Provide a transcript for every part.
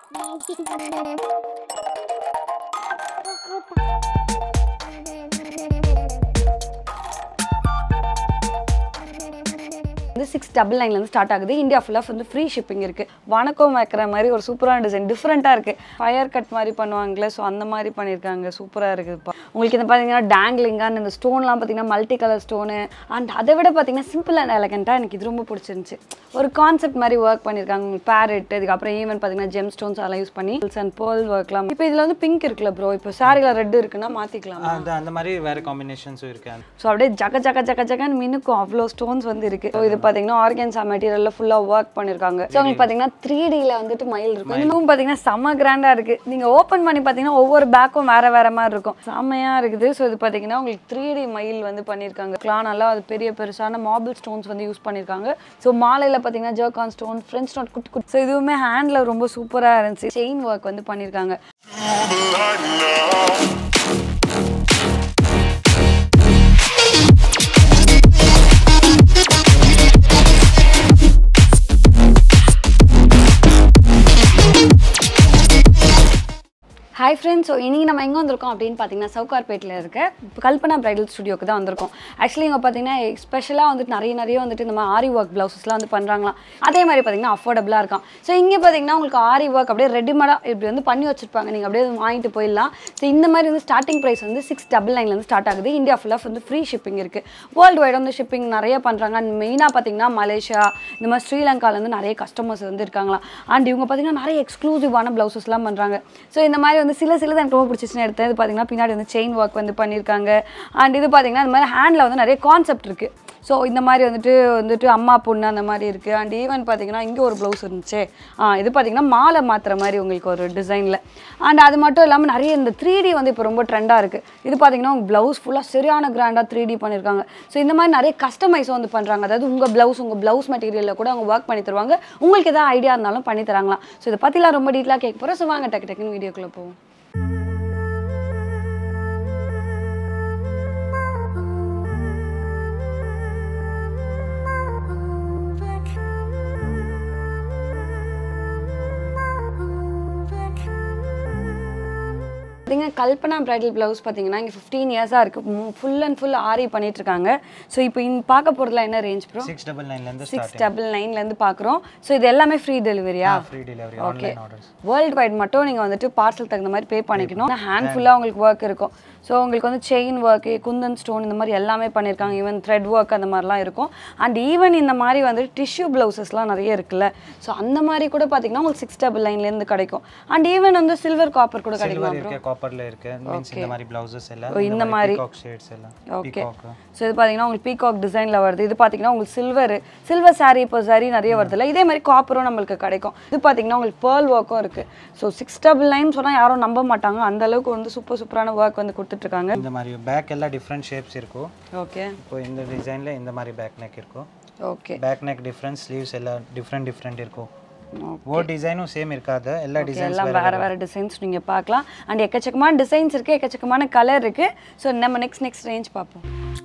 வந்து six double நைன்லேருந்து start ஆகுது இந்தியா ஃபுல்லாக வந்து ஃப்ரீ ஷிப்பிங் இருக்குது வணக்கம் வைக்கிற மாதிரி ஒரு சூப்பரான டிசைன் டிஃப்ரெண்ட்டாக இருக்குது ஃபயர் கட் மாதிரி பண்ணுவாங்களே ஸோ அந்த மாதிரி பண்ணியிருக்காங்க சூப்பராக இருக்குதுப்பா உங்களுக்கு இந்த பார்த்தீங்கன்னா டேங்லிங்கான இந்த ஸ்டோன்லாம் பார்த்தீங்கன்னா மல்டி கலர் ஸ்டோனு அண்ட் அதை விட பார்த்தீங்கன்னா சிம்பிள் அண்ட் எலகண்ட்டாக எனக்கு இது ரொம்ப பிடிச்சிருந்துச்சு ஒரு கான்செப்ட் மாதிரி ஒர்க் பண்ணியிருக்காங்க உங்களுக்கு பேரட் இதுக்கப்புறம் ஈவன் பார்த்தீங்கன்னா ஜெம் ஸ்டோன்ஸ் அதெல்லாம் யூஸ் பண்ணி அண்ட் பேர்ல் ஒர்க்லாம் இப்போ இதில் வந்து பிங்க் இருக்குல்ல ப்ரோ இப்போ சாரியில் ரெட் இருக்குன்னா மாற்றிக்கலாம் அது அந்த மாதிரி வேற காம்பினேஷன்ஸும் இருக்கு ஸோ அப்படியே ஜக ஜக ஜக ஜகன்னு மினுக்கும் அவ்வளோ ஸ்டோன்ஸ் வந்து இருக்கு ஸோ இது பார்த்தீங்கன்னா ஆர்கன்ஸா மெட்டீரியலில் ஃபுல்லாக ஒர்க் பண்ணியிருக்காங்க ஸோ உங்களுக்கு பார்த்தீங்கன்னா த்ரீ டியில் வந்துட்டு மயில் இருக்கும் இன்னும் பார்த்தீங்கன்னா செம்ம கிராண்டாக இருக்கு நீங்கள் ஓப்பன் பண்ணி பார்த்தீங்கன்னா ஒவ்வொரு பேக்கும் வேற வேற மாதிரி இருக்கும் செம்மையாக இருக்குது ஸோ இது பார்த்தீங்கன்னா உங்களுக்கு த்ரீ டி மயில் வந்து பண்ணியிருக்காங்க கிளான் நல்லா அது பெரிய பெருசான மார்பிள் ஸ்டோன்ஸ் வந்து யூஸ் பண்ணியிருக்காங்க ஸோ மாலையில் பார்த்தீங்கன்னா ஜர்கான் ஸ்டோன் ஃப்ரெஞ்ச் ஸ்டோன் குட்டி குட்டி ஸோ இதுவுமே ஹேண்டில் ரொம்ப சூப்பராக இருந்துச்சு செயின் ஒர்க் வந்து பண்ணியிருக்காங்க ஹாய் ஃப்ரெண்ட்ஸ் ஸோ இன்றைக்கி நம்ம எங்கே வந்திருக்கோம் அப்படின்னு பார்த்தீங்கன்னா சவுகார்பேட்டில் இருக்க இப்போ கல்பனா பிரைடல் ஸ்டுடியோக்கு தான் வந்திருக்கோம் ஆக்சுவலி இங்கே பார்த்தீங்கன்னா ஸ்பெஷலாக வந்துட்டு நிறைய நிறைய வந்துட்டு இந்த மாதிரி ஆரி ஒர்க் ப்ளவுசஸ்லாம் வந்து பண்ணுறாங்களாம் அதே மாதிரி பார்த்தீங்கன்னா அஃபோர்டபுளாக இருக்கும் ஸோ இங்கே பார்த்தீங்கன்னா உங்களுக்கு ஆரி ஒர்க் அப்படியே ரெடிமேடாக இப்படி வந்து பண்ணி வச்சிருப்பாங்க நீங்கள் அப்படியே வாங்கிட்டு போயிடலாம் ஸோ இந்த மாதிரி வந்து ஸ்டார்டிங் ப்ரைஸ் வந்து சிக்ஸ் டபுள் நைன்லேருந்து ஸ்டார்ட் ஆகுது இந்தியா ஃபுல்லாக வந்து ஃப்ரீ ஷிப்பிங் இருக்குது வேர்ல்டு வைடு வந்து ஷிப்பிங் நிறைய பண்ணுறாங்க அண்ட் மெயினாக பார்த்தீங்கன்னா மலேசியா இந்த மாதிரி ஸ்ரீலங்காலேருந்து நிறைய கஸ்டமர்ஸ் வந்து இருக்காங்களாம் அண்ட் இவங்க பார்த்தீங்கன்னா நிறைய எக்ஸ்க்ளூசிவான ப்ளவுசஸ்லாம் பண்ணுறாங்க ஸோ இந்த மாதிரி வந்து சில சில எனக்கு ரொம்ப பிடிச்சிச்சுன்னு எடுத்தேன் இது பார்த்தீங்கன்னா பின்னாடி வந்து செயின் ஒர்க் வந்து பண்ணியிருக்காங்க அண்ட் இது பார்த்தீங்கன்னா இந்த மாதிரி ஹேண்டில் வந்து நிறைய கான்செப்ட் இருக்குது ஸோ இந்த மாதிரி வந்துட்டு வந்துட்டு அம்மா பொண்ணு அந்த மாதிரி இருக்குது அண்ட் ஈவன் பார்த்தீங்கன்னா இங்கே ஒரு ப்ளவுஸ் இருந்துச்சு ஆ இது பார்த்தீங்கன்னா மாலை மாற்றுற மாதிரி உங்களுக்கு ஒரு டிசைனில் அண்ட் அது மட்டும் இல்லாமல் நிறைய இந்த த்ரீ டி வந்து இப்போ ரொம்ப ட்ரெண்டாக இருக்குது இது பார்த்தீங்கன்னா உங்கள் ப்ளவுஸ் ஃபுல்லாக சரியான கிராண்டாக த்ரீ டி பண்ணியிருக்காங்க ஸோ இந்த மாதிரி நிறைய கஸ்டமைஸும் வந்து பண்ணுறாங்க அதாவது உங்கள் ப்ளவுஸ் உங்கள் ப்ளவுஸ் மெட்டீரியலில் கூட அவங்க ஒர்க் பண்ணி தருவாங்க உங்களுக்கு எதாவது ஐடியா இருந்தாலும் பண்ணி தராங்களாம் ஸோ இதை பற்றிலாம் ரொம்ப டீட்டெயிலாக கேட்க போகிறோம் ஸோ வாங்க டக்கு டக்குன்னு வீடியோக்குள்ளே போவோம் பார்த்தீங்கன்னா கல்பனா பிரைடல் ப்ளவுஸ் பார்த்தீங்கன்னா இங்கே ஃபிஃப்டீன் இயர்ஸாக இருக்குது ஃபுல் அண்ட் ஃபுல் ஆரி பண்ணிட்டு இருக்காங்க ஸோ இப்போ இங்கே பார்க்க போகிறதுல என்ன ரேஞ்ச் ப்ரோ சிக்ஸ் டபுள் நைன்லேருந்து சிக்ஸ் டபுள் நைன்லேருந்து பார்க்குறோம் ஸோ இது எல்லாமே ஃப்ரீ டெலிவரியா free delivery okay online orders world wide மட்டும் நீங்கள் வந்துட்டு பார்சல் தகுந்த மாதிரி பே பண்ணிக்கணும் ஹேண்ட் ஃபுல்லாக உங்களுக்கு ஒர்க் இருக்கும் ஸோ உங்களுக்கு வந்து செயின் ஒர்க்கு குந்தன் ஸ்டோன் இந்த மாதிரி எல்லாமே பண்ணியிருக்காங்க ஈவன் த்ரெட் ஒர்க் அந்த மாதிரிலாம் இருக்கும் அண்ட் ஈவன் இந்த மாதிரி வந்துட்டு டிஷ்யூ ப்ளவுசஸ்லாம் நிறைய இருக்குல்ல ஸோ அந்த மாதிரி கூட பார்த்தீங்கன்னா உங்களுக்கு சிக்ஸ் டபுள் நைன்லேருந்து கிடைக்கும் அண்ட் ஈவன் வந்து சில்வர் காப்பர் கூட கிடைக்கும் சில்வர் இருக்கு காப்பர்ல இருக்கு மீன்ஸ் இந்த மாதிரி பிளவுசஸ் எல்லாம் இந்த மாதிரி. பீகாக் ஷேட்ஸ் எல்லாம் ஓகே பீகாக் ஸோ இது பார்த்தீங்கன்னா உங்களுக்கு பீகாக் டிசைனில் வருது இது பார்த்தீங்கன்னா உங்களுக்கு சில்வர் சில்வர் saree இப்போ saree நிறைய வருதுல்ல இதே மாதிரி காப்பரும் நம்மளுக்கு கிடைக்கும் இது பார்த்தீங்கன்னா உங்களுக்கு பேர்ல் ஒர்க்கும் இருக்குது ஸோ சிக்ஸ் டபுள் நைன் சொன்னால் யாரும் நம்ப மாட்டாங்க அந்த அளவுக்கு வந்து சூப்பர் சூப்பரான ஒர்க் வந்து கொடுத்துட்ருக்காங்க இந்த மாதிரி பேக் எல்லாம் டிஃப்ரெண்ட் ஷேப்ஸ் இருக்கும் ஓகே இப்போ இந்த டிசைன்ல இந்த மாதிரி பேக் நெக் இருக்கும் okay back neck different sleeves எல்லாம் டிஃப்ரெண்ட் டிஃப்ரெண்ட் இருக்கும் ஒவ்வொரு டிசைனும் சேம் இருக்காது எல்லா டிசைன்ஸ் எல்லாம் வேறு வேறு டிசைன்ஸ் நீங்கள் பார்க்கலாம் அண்ட் எக்கச்சக்கமான டிசைன்ஸ் இருக்குது எக்கச்சக்கமான கலர் இருக்குது ஸோ நம்ம நெக்ஸ்ட் நெக்ஸ்ட் ரேஞ்ச் பார்ப்போம்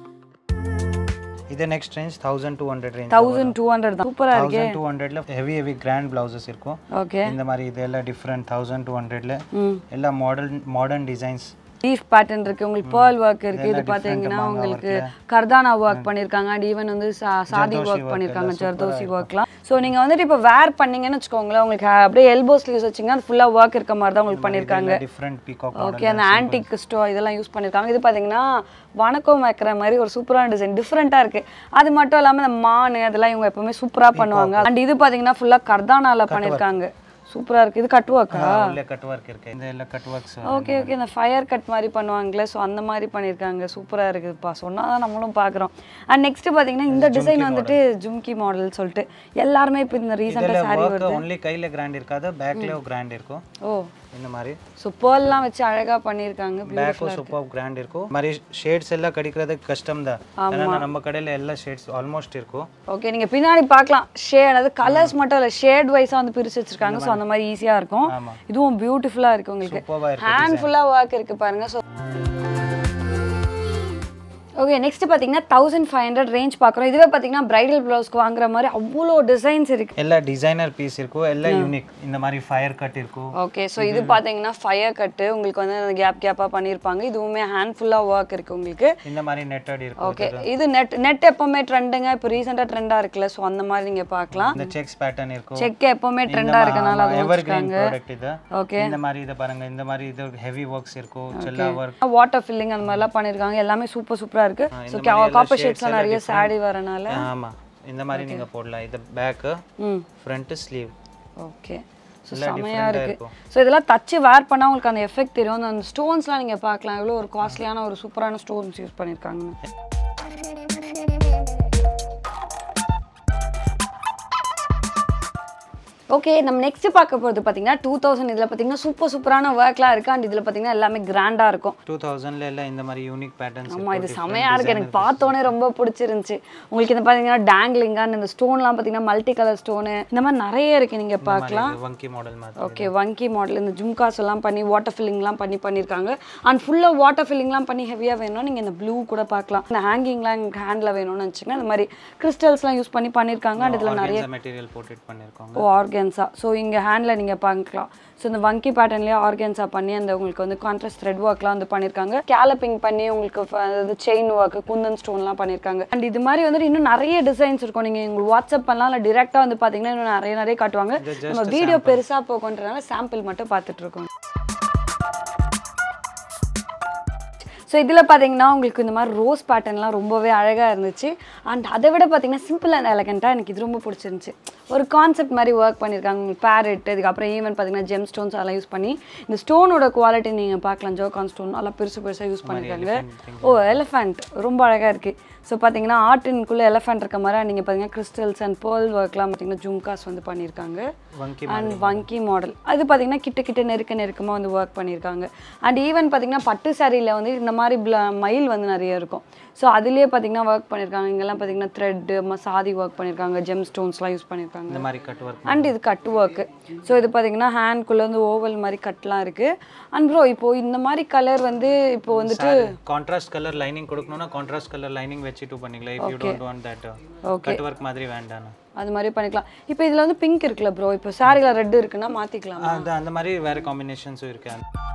இது next range thousand two hundred range thousand two hundred தான் சூப்பராக இருக்கு தௌசண்ட் டூ ஹண்ட்ரட்ல ஹெவி ஹெவி கிராண்ட் பிளவுசஸ் இருக்கும் ஓகே இந்த மாதிரி இது எல்லாம் டிஃப்ரெண்ட் தௌசண்ட் டூ ஹண்ட்ரட்ல ம் எல்லாம் modern modern designs leaf pattern இருக்கு உங்களுக்கு பேர்ல் ஒர்க் இருக்கு இது இதெல்லாம் பாத்தீங்கன்னா different உங்களுக்கு workல. கர்தானா ஒர்க் பண்ணிருக்காங்க அண்ட் ஈவன் வந்து சா- சாதி ஜர்தோசி ஒர்க் work பண்ணிருக்காங்க எல்லாம் ஜர்தோசி ஒர்க்லாம் ஸோ நீங்க வந்துட்டு இப்போ வேர் பண்ணீங்கன்னு வச்சுக்கோங்களேன் உங்களுக்கு அப்படியே எல்போ ஸ்லீவ்ஸ் வச்சீங்கன்னா அது ஃபுல்லா ஒர்க் இருக்க மாதிரி தான் உங்களுக்கு பண்ணிருக்காங்க டிஃப்ரெண்ட் பீகாக் ஓகே அந்த ஆன்டிக் ஸ்டோ இதெல்லாம் யூஸ் பண்ணிருக்காங்க இது பாத்தீங்கன்னா வணக்கம் வைக்கிற மாதிரி ஒரு சூப்பரான டிசைன் டிஃப்ரெண்ட்டாக இருக்கு அது மட்டும் இல்லாமல் இந்த மான் அதெல்லாம் இவங்க எப்பவுமே சூப்பரா பண்ணுவாங்க அண்ட் இது பாத்தீங்கன்னா ஃபுல்லா கர்தானால பண்ணிருக்காங்க சூப்பரா இருக்கு இது கட்டுவாக்கா உள்ள கட் ஒர்க் இருக்கு இந்த எல்லாம் கட் ஒர்க்ஸ் ஓகே ஓகே இந்த ஃபயர் கட் மாதிரி பண்ணுவாங்களே ஸோ அந்த மாதிரி பண்ணியிருக்காங்க சூப்பராக இருக்குதுப்பா சொன்னால் தான் நம்மளும் பார்க்குறோம் அண்ட் நெக்ஸ்ட் பார்த்தீங்கன்னா இந்த டிசைன் வந்துட்டு ஜும்கி மாடல் சொல்லிட்டு எல்லாருமே இப்போ இந்த ரீசெண்டாக இதுல சாரி ஒர்க் ஒன்லி கையில கிராண்ட் இருக்காது பேக்ல கிராண்ட் இருக்கும் ஓ இந்த மாதிரி ஸோ பேர்லாம் வச்சு அழகாக பண்ணியிருக்காங்க பேக்கும் சூப்பர் கிராண்ட் இருக்கும் மாதிரி ஷேட்ஸ் எல்லாம் கிடைக்கிறது கஷ்டம் தான் ஏன்னா நம்ம கடையில எல்லா ஷேட்ஸ் ஆல்மோஸ்ட் இருக்கும் ஓகே நீங்கள் பின்னாடி பார்க்கலாம் ஷேட் அதாவது கலர்ஸ் மட்டும் இல்லை ஷேட் வைஸாக வந்து பிரித்து வச்சிருக்காங்க ஸோ அந்த மாதிரி ஈஸியாக இருக்கும் ஆமா. இதுவும் பியூட்டிஃபுல்லாக இருக்குது உங்களுக்கு சூப்பர்வா இருக்கு ஹேண்ட் ஃபுல்லாக ஒர்க் இருக்குது பாருங்க ஸோ ஓகே நெக்ஸ்ட் பார்த்தீங்கன்னா தௌசண்ட் ஃபைவ் ஹண்ட்ரட் ரேஞ்ச் பார்க்குறோம் இதுவே பார்த்தீங்கன்னா பிரைடல் ப்ளவுஸ்க்கு வாங்குற மாதிரி அவ்வளோ டிசைன்ஸ் இருக்கு ಎಲ್ಲ ಡಿಸೈನರ್ ಪೀಸ್ ಇರ್ಕು ಎಲ್ಲ ಯೂನಿಕ್ இந்த மாதிரி ஃபயர் கட் இருக்கும் ஓகே ஸோ இது பார்த்தீங்கன்னா ஃபயர் கட்டு உங்களுக்கு வந்து கேப் கேப்பாக பண்ணியிருப்பாங்க இதுவுமே ஹேண்ட் ஃபுல்லாக ஒர்க் இருக்கு உங்களுக்கு இந்த மாதிரி நெட்டட் இருக்கும் ஓகே இது நெட் நெட் எப்பவுமே ட்ரெண்டுங்க இப்போ ரீசெண்டாக ட்ரெண்டாக இருக்குல்ல ஸோ அந்த மாதிரி நீங்கள் பார்க்கலாம் இந்த செக்ஸ் பேட்டர்ன் இருக்கும் செக் எப்பவுமே ட்ரெண்டாக இருக்கனால அது எவர் கிரீன் ப்ராடக்ட் இது ஓகே இந்த மாதிரி இதை பாருங்க இந்த மாதிரி இது ஹெவி ஒர்க்ஸ் இருக்கும் செல்லா ஒர்க் வாட்டர் ஃபில்லிங் அந்த மாதிரிலாம் பண்ணியிருக்காங்க எல்லாமே சூப்பர் சூப்பராக இருக்கு ஸோ காப்பர் ஷேட்ஸ்லாம் நிறைய சாடி வரனால ஆமா இந்த மாதிரி நீங்க போடலாம் இது பேக் ம் ஃப்ரண்ட் ஸ்லீவ் ஓகே ஸோ எல்லாம் செமையாக different-ஆ இருக்கு இருக்கும். ஸோ இதெல்லாம் தச்சு வேர் பண்ணால் உங்களுக்கு அந்த எஃபெக்ட் தெரியும் அந்த- அந்த ஸ்டோன்ஸ்லாம் நீங்கள் பார்க்கலாம் எவ்வளோ ஒரு காஸ்ட்லியான ஒரு சூப்பரான ஸ்டோன்ஸ் யூஸ் பண்ணியிருக்காங்க ஓகே நம்ம நெக்ஸ்ட் பார்க்க போகிறது பார்த்தீங்கன்னா டூ தௌசண்ட் இதில் பார்த்தீங்கன்னா சூப்பர் சூப்பரான ஒர்க்லாம் இருக்குது அண்ட் இதில் பார்த்தீங்கன்னா எல்லாமே கிராண்டாக இருக்கும் டூ தௌசண்ட்ல எல்லாம் இந்த மாதிரி யூனிக் பேட்டர்ன்ஸ் ஆமாம் இது செமையா இருக்கு எனக்கு பார்த்தோன்னே ரொம்ப பிடிச்சிருந்துச்சு உங்களுக்கு இந்த பார்த்தீங்கன்னா டேங்லிங்கான இந்த ஸ்டோன்லாம் பார்த்தீங்கன்னா மல்டி கலர் ஸ்டோனு இந்த மாதிரி நிறைய இருக்கு நீங்கள் பார்க்கலாம் வங்கி மாடல் மாதிரி ஓகே வங்கி மாடல் இந்த ஜும்காஸ் எல்லாம் பண்ணி வாட்டர் ஃபில்லிங்லாம் பண்ணி பண்ணியிருக்காங்க அண்ட் ஃபுல்லாக வாட்டர் ஃபில்லிங்லாம் பண்ணி ஹெவியாக வேணும்னா நீங்கள் இந்த ப்ளூ கூட பார்க்கலாம் இந்த ஹேங்கிங்லாம் எங்கள் ஹேண்டில் வேணும்னு வச்சுக்கோங்க இந்த மாதிரி கிறிஸ்டல்ஸ்லாம் யூஸ் பண்ணி பண்ணியிருக்காங்க அண்ட் இதில் நிறைய மெட்டீரியல் போட்டுட்டு பண்ணிருக்காங்க ஓ ஆர்கன்ஸா ஸோ இங்கே ஹேண்டில் நீங்கள் பார்க்கலாம் ஸோ இந்த வங்கி பேட்டர்ன்லேயே ஆர்கன்ஸா பண்ணி அந்த உங்களுக்கு வந்து கான்ட்ராஸ்ட் த்ரெட் ஒர்க்லாம் வந்து பண்ணியிருக்காங்க கேலப்பிங் பண்ணி உங்களுக்கு ஃப- அதாவது செயின் ஒர்க் குந்தன் ஸ்டோன்லாம் பண்ணியிருக்காங்க அண்ட் இது மாதிரி வந்துட்டு இன்னும் நிறைய டிசைன்ஸ் இருக்கும் நீங்கள் உங்களுக்கு வாட்ஸ்அப் பண்ணலாம் இல்லை டிரெக்டாக வந்து பார்த்தீங்கன்னா இன்னும் நிறைய நிறைய காட்டுவாங்க நம்ம வீடியோ பெருசாக போகன்றனால சாம்பிள் மட்டும் பார்த்துட்டு இருக்கோம் ஸோ இதில் பார்த்தீங்கன்னா உங்களுக்கு இந்த மாதிரி ரோஸ் பேட்டர்ன்லாம் ரொம்பவே அழகாக இருந்துச்சு அண்ட் அதை விட பார்த்தீங்கன்னா சிம்பிள் அண்ட் எலகண்ட்டாக எனக்கு இது ரொம்ப பிடிச்சிருந்துச்சு ஒரு கான்செப்ட் மாதிரி ஒர்க் பண்ணியிருக்காங்க உங்களுக்கு பேரட் இதுக்கப்புறம் ஈவன் பார்த்தீங்கன்னா ஜெம் ஸ்டோன்ஸ் அதெல்லாம் யூஸ் பண்ணி இந்த ஸ்டோனோட குவாலிட்டி நீங்கள் பார்க்கலாம் ஜோகான் ஸ்டோன் நல்லா பெருசு பெருசாக யூஸ் பண்ணியிருக்காங்க ஓ எலிஃபண்ட் ரொம்ப அழகாக இருக்குது ஸோ பார்த்தீங்கன்னா ஆர்டின்குள்ளே எலிஃபண்ட் இருக்க மாதிரி நீங்கள் பார்த்தீங்கன்னா கிறிஸ்டல்ஸ் அண்ட் பேர்ல் ஒர்க்லாம் பார்த்தீங்கன்னா ஜும்காஸ் வந்து பண்ணியிருக்காங்க வங்கி அண்ட் வங்கி மாடல் அது பார்த்தீங்கன்னா கிட்ட கிட்ட நெருக்க நெருக்கமாக வந்து ஒர்க் பண்ணியிருக்காங்க அண்ட் ஈவன் பார்த்தீங்கன்னா பட்டு சாரியில் வந்து இந்த மாதிரி bla- மயில் வந்து நிறைய இருக்கும் ஸோ அதுலேயே பார்த்தீங்கன்னா ஒர்க் பண்ணியிருக்காங்க இங்கெல்லாம் பார்த்தீங்கன்னா த்ரெட்டு சாதி ஒர்க் பண்ணியிருக்காங்க ஜெம் ஸ்டோன்ஸ்லாம் யூஸ் பண்ணியிருக்காங்க இந்த மாதிரி கட் ஒர்க் அண்ட் இது கட் ஒர்க்கு ஸோ இது பார்த்தீங்கன்னா ஹேண்ட்குள்ளே வந்து ஓவல் மாதிரி கட்லாம் இருக்குது அண்ட் ப்ரோ இப்போது இந்த மாதிரி கலர் வந்து இப்போ வந்துட்டு கான்ட்ராஸ்ட் கலர் லைனிங் கொடுக்கணும்னா கான்ட்ராஸ்ட் கலர் லைனிங் வச்சுட்டு பண்ணிக்கலாம் if you don't want that Okay. Cut work மாதிரி வேண்டாம் அது மாதிரி பண்ணிக்கலாம் இப்போ இதில் வந்து பிங்க் இருக்குல்ல ப்ரோ இப்போ சாரியில் ரெட் இருக்குன்னா மாற்றிக்கலாம் அது அந்த மாதிரி வேற காம்பினேஷன்ஸும் இருக்கு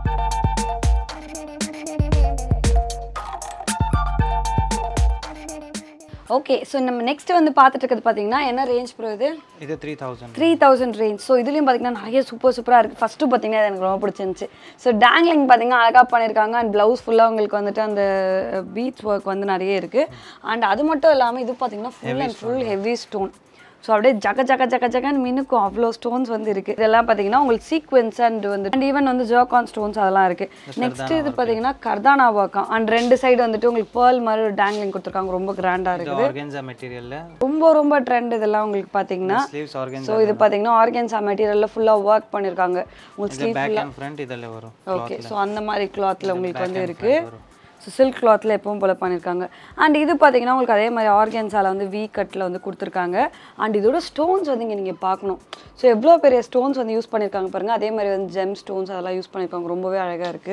ஓகே ஸோ நம்ம நெக்ஸ்ட் வந்து பார்த்துட்டு இருக்கிறது பார்த்தீங்கன்னா என்ன ரேஞ்ச் ப்ரோ இது இது three thousand three thousand range so இதுலேயும் பார்த்தீங்கன்னா நிறைய சூப்பர் சூப்பராக இருக்குது ஃபஸ்ட்டு பார்த்தீங்கன்னா அது எனக்கு ரொம்ப பிடிச்சிருந்துச்சு ஸோ டேங்லிங் பார்த்தீங்கன்னா அழகாக பண்ணியிருக்காங்க அண்ட் ப்ளவுஸ் ஃபுல்லாக உங்களுக்கு வந்துட்டு அந்த பீட்ஸ் ஒர்க் வந்து நிறைய இருக்குது அண்ட் அது மட்டும் இல்லாமல் இது பார்த்தீங்கன்னா full and full heavy stone so அப்படியே ஜக ஜக ஜக ஜகன்னு மினுக்கும் அவ்வளோ ஸ்டோன்ஸ் வந்து இருக்குது இதெல்லாம் பார்த்தீங்கன்னா உங்களுக்கு சீக்வென்ஸ் அண்ட் வந்து அண்ட் ஈவன் வந்து ஜோகான் ஸ்டோன்ஸ் அதெல்லாம் இருக்குது நெக்ஸ்ட் இது பார்த்தீங்கன்னா கர்தானா ஒர்க்கம் அண்ட் ரெண்டு சைடு வந்துட்டு உங்களுக்கு பேர்ல் மாதிரி ஒரு டேங்லிங் கொடுத்துருக்காங்க ரொம்ப கிராண்டாக இது இருக்குது ஆர்கன்ஸா மெட்டீரியல்ல ரொம்ப ரொம்ப ட்ரெண்ட் இதெல்லாம் உங்களுக்கு பார்த்தீங்கன்னா ஸ்லீவ்ஸ் ஆர்கன்ஸா ஸோ இது பார்த்தீங்கன்னா ஆர்கன்ஸா மெட்டீரியலில் ஃபுல்லாக ஒர்க் பண்ணியிருக்காங்க உங்களுக்கு இது ஸ்லீவ் பேக் அண்ட் ஃப்ரண்ட் இதில் வரும் ஓகே ஸோ அந்த மாதிரி கிளாத்தில் உங்களுக்கு வந்து and இருக்கு front வரும். ஸோ சில்க் கிளாத்தில் எப்பவும் போல் பண்ணியிருக்காங்க அண்ட் இது பார்த்தீங்கன்னா உங்களுக்கு அதே மாதிரி ஆர்கன்ஸால வந்து வீ கட்டில் வந்து கொடுத்துருக்காங்க அண்ட் இதோட ஸ்டோன்ஸ் வந்து இங்கே நீங்கள் பார்க்கணும் ஸோ எவ்வளோ பெரிய ஸ்டோன்ஸ் வந்து யூஸ் பண்ணியிருக்காங்க பாருங்க அதே மாதிரி வந்து ஜெம் ஸ்டோன்ஸ் அதெல்லாம் யூஸ் பண்ணியிருக்காங்க ரொம்பவே அழகாக இருக்குது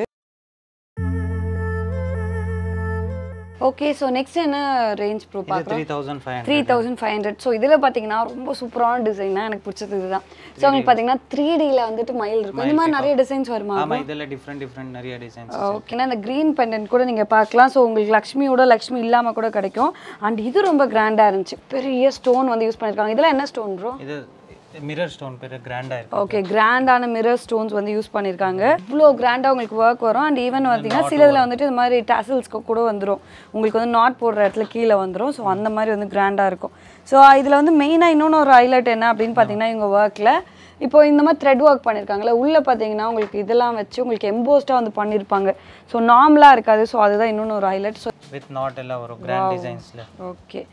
ஓகே ஸோ நெக்ஸ்ட் என்ன ரேஞ்ச் ப்ரோ இது பார்க்குறோம் three thousand five three thousand five hundred so இதில் பார்த்தீங்கன்னா ரொம்ப சூப்பரான டிசைனா எனக்கு பிடிச்சது இதுதான் ஸோ உங்களுக்கு பார்த்தீங்கன்னா த்ரீ டியில் வந்துட்டு மயில் இருக்கும் இந்த மாதிரி நிறைய டிசைன்ஸ் வருமா ஆமா இதில் டிஃப்ரெண்ட் டிஃப்ரெண்ட் நிறைய டிசைன்ஸ் ஓகேனா இந்த க்ரீன் பெண்டன்ட் கூட நீங்கள் பார்க்கலாம் ஸோ உங்களுக்கு லக்ஷ்மியோட லக்ஷ்மி இல்லாமல் கூட கிடைக்கும் அண்ட் இது ரொம்ப கிராண்டாக இருந்துச்சு பெரிய ஸ்டோன் வந்து யூஸ் பண்ணியிருக்காங்க இதெல்லாம் என்ன ஸ்டோன் ப்ரோ இது மிரர் ஸ்டோன் பேர் கிராண்டா இருக்கு ஓகே கிராண்டான மிரர் ஸ்டோன்ஸ் வந்து யூஸ் பண்ணியிருக்காங்க இவ்வளோ கிராண்டாக உங்களுக்கு ஒர்க் வரும் அண்ட் ஈவன் பார்த்தீங்கன்னா சிலதில் வந்துட்டு இந்த மாதிரி டேசல்ஸ்க்கு கூட வந்துடும் உங்களுக்கு வந்து நாட் போடுற இடத்துல கீழே வந்துடும் ஸோ அந்த மாதிரி வந்து கிராண்டாக இருக்கும் ஸோ இதில் வந்து மெயினாக இன்னொன்று ஒரு ஹைலைட் என்ன அப்படின்னு பார்த்தீங்கன்னா இவங்க ஒர்க்கில் இப்போ இந்த மாதிரி த்ரெட் ஒர்க் பண்ணியிருக்காங்களே உள்ளே பார்த்தீங்கன்னா உங்களுக்கு இதெல்லாம் வச்சு உங்களுக்கு எம்போஸ்டாக வந்து பண்ணியிருப்பாங்க ஸோ நார்மலாக இருக்காது ஸோ அதுதான் இன்னொன்று ஒரு ஹைலைட் ஸோ வித் நாட் எல்லாம் வரும் கிராண்ட் டிசைன்ஸ்ல ஓகே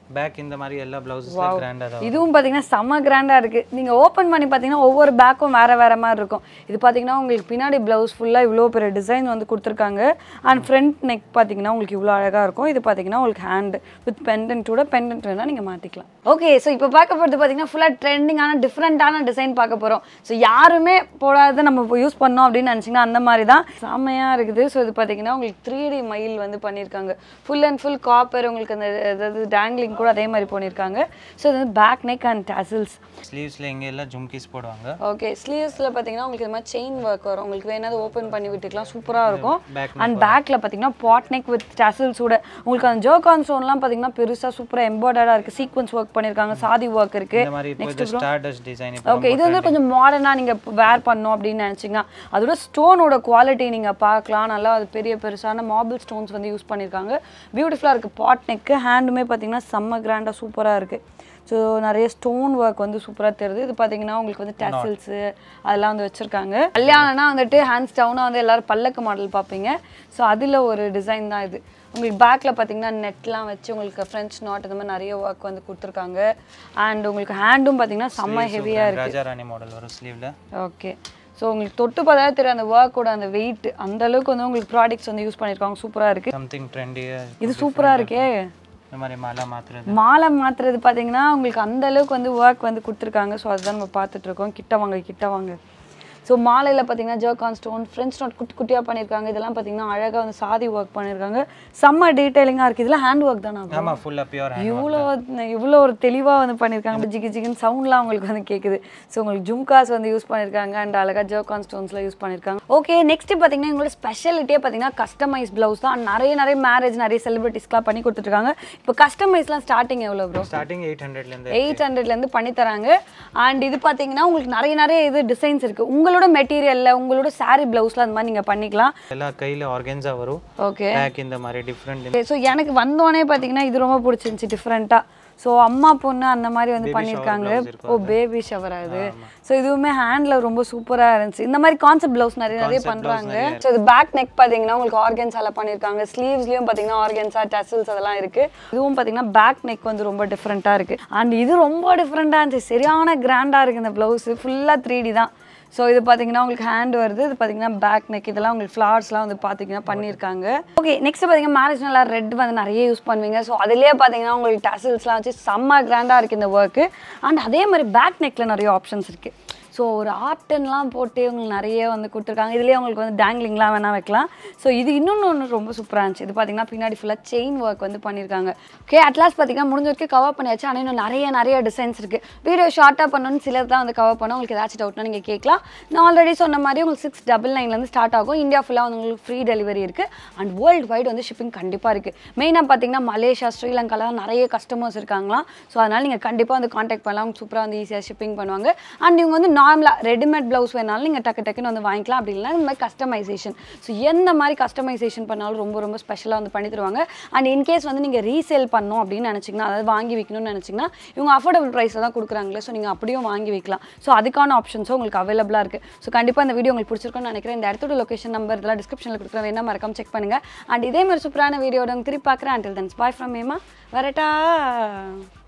பேக் இந்த மாதிரி எல்லா பிளவுஸஸ் கிராண்டா தான் இதுவும் பார்த்தீங்கன்னா செம்ம கிராண்டாக இருக்குது நீங்கள் ஓப்பன் பண்ணி பார்த்தீங்கன்னா ஒவ்வொரு பேக்கும் வேறு வேறு மாதிரி இருக்கும் இது பார்த்தீங்கன்னா உங்களுக்கு பின்னாடி ப்ளவுஸ் ஃபுல்லாக இவ்வளோ பெரிய டிசைன் வந்து கொடுத்துருக்காங்க அண்ட் ஃப்ரண்ட் நெக் பார்த்தீங்கன்னா உங்களுக்கு இவ்வளோ அழகாக இருக்கும் இது பார்த்தீங்கன்னா உங்களுக்கு ஹேண்ட் வித் பெண்டன்ட்டோட பெண்டன்ட் வேணால் நீங்கள் மாற்றிக்கலாம் ஓகே ஸோ இப்போ பார்க்க போகிறது பார்த்தீங்கன்னா ஃபுல்லாக ட்ரெண்டிங்கான டிஃப்ரெண்ட்டான டிசைன் பார்க்க போகிறோம் ஸோ யாருமே போடாத நம்ம இப்போ யூஸ் பண்ணோம் அப்படின்னு நினச்சிங்கன்னா அந்த மாதிரி தான் செம்மையாக இருக்குது ஸோ இது பார்த்தீங்கன்னா உங்களுக்கு த்ரீ டி மயில் வந்து பண்ணியிருக்காங்க ஃபுல் அண்ட் ஃபுல் காப்பர் உங்களுக்கு அந்த அதாவது டேங்லிங் கூட அதே மாதிரி பண்ணியிருக்காங்க ஸோ இது வந்து பேக் நெக் அண்ட் டசில்ஸ் ஸ்லீவ்ஸ்ல இங்க எல்லாம் ஜும்கிஸ் போடுவாங்க ஓகே ஸ்லீவ்ஸில் பார்த்தீங்கன்னா உங்களுக்கு இது மாதிரி செயின் ஒர்க் வரும் உங்களுக்கு வேணாவது ஓப்பன் பண்ணி விட்டுக்கலாம் சூப்பராக இருக்கும் பேக் அண்ட் பேக்கில் பார்த்தீங்கன்னா பாட் நெக் வித் டசல்ஸோட உங்களுக்கு அந்த ஜோகான் ஸ்டோன்லாம் பார்த்தீங்கன்னா பெருசாக சூப்பராக எம்பாய்டராக இருக்குது சீக்வன்ஸ் ஒர்க் பண்ணியிருக்காங்க சாதி ஒர்க் இருக்குது இந்த மாதிரி இப்போ இது ஸ்டார்டஸ்ட் டிசைன் ஓகே இது வந்து கொஞ்சம் மாடர்னாக நீங்கள் வேர் பண்ணோம் அப்படின்னு நினச்சிங்கன்னா அதோட ஸ்டோனோட குவாலிட்டி நீங்கள் பார்க்கலாம் நல்லா அது பெரிய பெருசான மார்பிள் ஸ்டோன்ஸ் வந்து யூஸ் பண்ணியிருக்காங்க பியூட்டிஃபுல்லாக இருக்குது பாட் நெக்கு ஹேண்டுமே பார்த்தீங்கன்னா செம்ம கிராண்டாக சூப்பராக இருக்குது ஸோ நிறைய ஸ்டோன் ஒர்க் வந்து சூப்பராக தெரியுது இது பார்த்தீங்கன்னா உங்களுக்கு வந்து டெசல்ஸு அதெல்லாம் வந்து வச்சுருக்காங்க கல்யாணம்னா வந்துட்டு ஹேண்ட்ஸ் டவுனாக வந்து எல்லாரும் பல்லக்கு மாடல் பார்ப்பீங்க ஸோ அதில் ஒரு டிசைன் தான் இது உங்களுக்கு பேக்கில் பார்த்தீங்கன்னா நெட்லாம் வச்சு உங்களுக்கு ஃப்ரெஞ்ச் நாட் இந்த மாதிரி நிறைய ஒர்க் வந்து கொடுத்துருக்காங்க அண்ட் உங்களுக்கு ஹேண்டும் பார்த்தீங்கன்னா செம்ம ஹெவியாக இருக்குது ராஜா ராணி மாடல் வரும் ஸ்லீவ்ல ஓகே ஸோ உங்களுக்கு தொட்டு பார்த்தா தெரியும் அந்த ஒர்க்கோட அந்த வெயிட் அந்த அளவுக்கு வந்து உங்களுக்கு ப்ராடக்ட்ஸ் வந்து யூஸ் பண்ணியிருக்காங்க சூப்பராக இருக்குது சம்திங் ட்ரெண்டியா இது சூப்பராக இருக்கே இந்த மாதிரி மாலா மாத்துறது மாலை மாத்துறது பார்த்தீங்கன்னா உங்களுக்கு அந்த அளவுக்கு வந்து ஒர்க் வந்து கொடுத்துருக்காங்க ஸோ அதுதான் நம்ம பார்த்துட்டு இருக்கோம் கிட்ட வாங்க கிட்ட வாங்க ஸோ மாலையில் பார்த்தீங்கன்னா ஜர்கான் ஸ்டோன் ஃப்ரெஞ்ச் நோட் குட்டி குட்டியாக பண்ணியிருக்காங்க இதெல்லாம் பார்த்தீங்கன்னா அழகாக வந்து சாதி ஒர்க் பண்ணியிருக்காங்க செம்ம டீட்டெயிலிங்காக இருக்குது இதெல்லாம் ஹேண்ட் ஒர்க் தானே ஆமா ஃபுல்லா பியூர் ஹேண்ட் இவ்வளோ இவ்வளோ ஒரு தெளிவாக வந்து பண்ணியிருக்காங்க ஜிகி ஜிகின்னு சவுண்ட்லாம் உங்களுக்கு வந்து கேட்குது ஸோ உங்களுக்கு ஜும்காஸ் வந்து யூஸ் பண்ணியிருக்காங்க அண்ட் அழகாக ஜோகான் ஸ்டோன்ஸ்லாம் யூஸ் பண்ணியிருக்காங்க ஓகே நெக்ஸ்ட் பார்த்தீங்கன்னா எங்களோட ஸ்பெஷாலிட்டியே பார்த்தீங்கன்னா கஸ்டமைஸ் ப்ளவுஸ் தான் நிறைய நிறைய மேரேஜ் நிறைய செலிபிரிட்டிஸ்க்குலாம் பண்ணி கொடுத்துட்ருக்காங்க இப்போ கஸ்டமைஸ்லாம் ஸ்டார்டிங் எவ்வளோ ப்ரோ ஸ்டார்டிங் எயிட் ஹண்ட்ரட்ல இருந்து எயிட் ஹண்ட்ரட்லேருந்து பண்ணி தராங்க அண்ட் இது பார்த்தீங்கன்னா உங்களுக்கு நிறைய நிறைய இது டிசைன்ஸ் இருக்குது உங்களோட மெட்டீரியலில் உங்களோட saree ப்ளவுஸில் அந்த மாதிரி நீங்கள் பண்ணிக்கலாம் எல்லாம் கையில ஆர்கன்ஸா வரும் ஓகே பேக் இந்த மாதிரி டிஃப்ரெண்ட் ஸோ எனக்கு வந்தோடனே பார்த்தீங்கன்னா இது ரொம்ப பிடிச்சிருந்துச்சி டிஃப்ரெண்ட்டாக ஸோ அம்மா பொண்ணு அந்த மாதிரி வந்து பண்ணியிருக்காங்க ஓ பேபி ஷவர் அது ஸோ இதுவுமே ஹேண்டில் ரொம்ப சூப்பராக இருந்துச்சு இந்த மாதிரி கான்செப்ட் ப்ளவுஸ் நிறைய நிறைய பண்ணுறாங்க ஸோ இது பேக் நெக் பார்த்தீங்கன்னா உங்களுக்கு ஆர்கன்ஸால பண்ணியிருக்காங்க ஸ்லீவ்ஸ்லேயும் பார்த்தீங்கன்னா ஆர்கன்ஸா டசல்ஸ் அதெல்லாம் இருக்குது இதுவும் பார்த்தீங்கன்னா பேக் நெக் வந்து ரொம்ப டிஃப்ரெண்ட்டாக இருக்குது அண்ட் இது ரொம்ப டிஃப்ரெண்ட்டாக இருந்துச்சு சரியான கிராண்டாக இருக்குது இந்த ப்ளவுஸு ஃபுல்லாக த்ரீ டி தான் ஸோ இது பார்த்தீங்கன்னா உங்களுக்கு ஹேண்ட் வருது இது பார்த்தீங்கன்னா பேக் நெக் இதெல்லாம் உங்களுக்கு ஃப்ளார்ஸ்லாம் வந்து பார்த்தீங்கன்னா பண்ணியிருக்காங்க ஓகே நெக்ஸ்ட் பார்த்தீங்கன்னா மேரேஜ் நல்லா ரெட் வந்து நிறைய யூஸ் பண்ணுவீங்க ஸோ அதுலேயே பார்த்தீங்கன்னா உங்களுக்கு டசல்ஸ்லாம் வச்சு செம்ம கிராண்டாக இருக்குது இந்த ஒர்க்கு அண்ட் அதே மாதிரி பேக் நெக்கில் நிறைய ஆப்ஷன்ஸ் இருக்குது ஸோ ஒரு ஆர்டன்லாம் போட்டு உங்களுக்கு நிறைய வந்து கொடுத்துருக்காங்க இதுலேயே உங்களுக்கு வந்து டேங்லிங்லாம் வேணால் வைக்கலாம் ஸோ இது இன்னொன்று ஒன்று ரொம்ப சூப்பராக இருந்துச்சு இது பார்த்தீங்கன்னா பின்னாடி ஃபுல்லாக செயின் ஒர்க் வந்து பண்ணியிருக்காங்க ஓகே அட்லாஸ் பார்த்தீங்கன்னா முடிஞ்ச வரைக்கும் கவர் பண்ணியாச்சு ஆனால் இன்னும் நிறைய நிறைய டிசைன்ஸ் இருக்குது வீடியோ ஷார்ட்டாக பண்ணணும்னு சிலர் தான் வந்து கவர் பண்ணோம் உங்களுக்கு ஏதாச்சும் டவுட்னா நீங்கள் கேட்கலாம் நான் ஆல்ரெடி சொன்ன மாதிரி உங்களுக்கு சிக்ஸ் டபுள் நைன்லேருந்து ஸ்டார்ட் ஆகும் இந்தியா ஃபுல்லாக வந்து உங்களுக்கு ஃப்ரீ டெலிவரி இருக்குது அண்ட் வேர்ல்டு வைடு வந்து ஷிப்பிங் கண்டிப்பாக இருக்குது மெயினாக பார்த்தீங்கன்னா மலேசியா ஸ்ரீலங்காலாம் நிறைய கஸ்டமர்ஸ் இருக்காங்களாம் ஸோ அதனால் நீங்கள் கண்டிப்பாக வந்து காண்டாக்ட் பண்ணலாம் சூப்பராக வந்து ஈஸியாக ஷிப்பிங் பண்ணுவாங்க அண்ட் இவங்க வந்து நார்மலாக ரெடிமேட் ப்ளவுஸ் வேணாலும் நீங்கள் டக்கு டக்குன்னு வந்து வாங்கிக்கலாம் அப்படி இல்லைனா இந்த மாதிரி கஸ்டமைசேஷன் ஸோ எந்த மாதிரி கஸ்டமைசேஷன் பண்ணாலும் ரொம்ப ரொம்ப ஸ்பெஷலாக வந்து பண்ணி தருவாங்க அண்ட் இன்கேஸ் வந்து நீங்கள் ரீசேல் பண்ணணும் அப்படின்னு நினச்சிங்கன்னா அதாவது வாங்கி விற்கணும்னு நினச்சிங்கன்னா இவங்க அஃபோர்டபுள் ப்ரைஸில் தான் கொடுக்குறாங்களே ஸோ நீங்கள் அப்படியும் வாங்கி வைக்கலாம் ஸோ அதுக்கான ஆப்ஷன்ஸும் உங்களுக்கு அவைலபிளாக இருக்குது ஸோ கண்டிப்பாக இந்த வீடியோ உங்களுக்கு பிடிச்சிருக்கும்னு நினைக்கிறேன் இந்த இடத்தோட லொகேஷன் நம்பர் இதெல்லாம் டிஸ்கிரிப்ஷனில் கொடுக்குறேன் வேணா மறக்காம செக் பண்ணுங்கள் அண்ட் இதே மாதிரி சூப்பரான வீடியோட திருப்பி பார்க்குறேன் அண்டில் தென்ஸ் பாய் ஃப்ரம் மேமா வரட்டா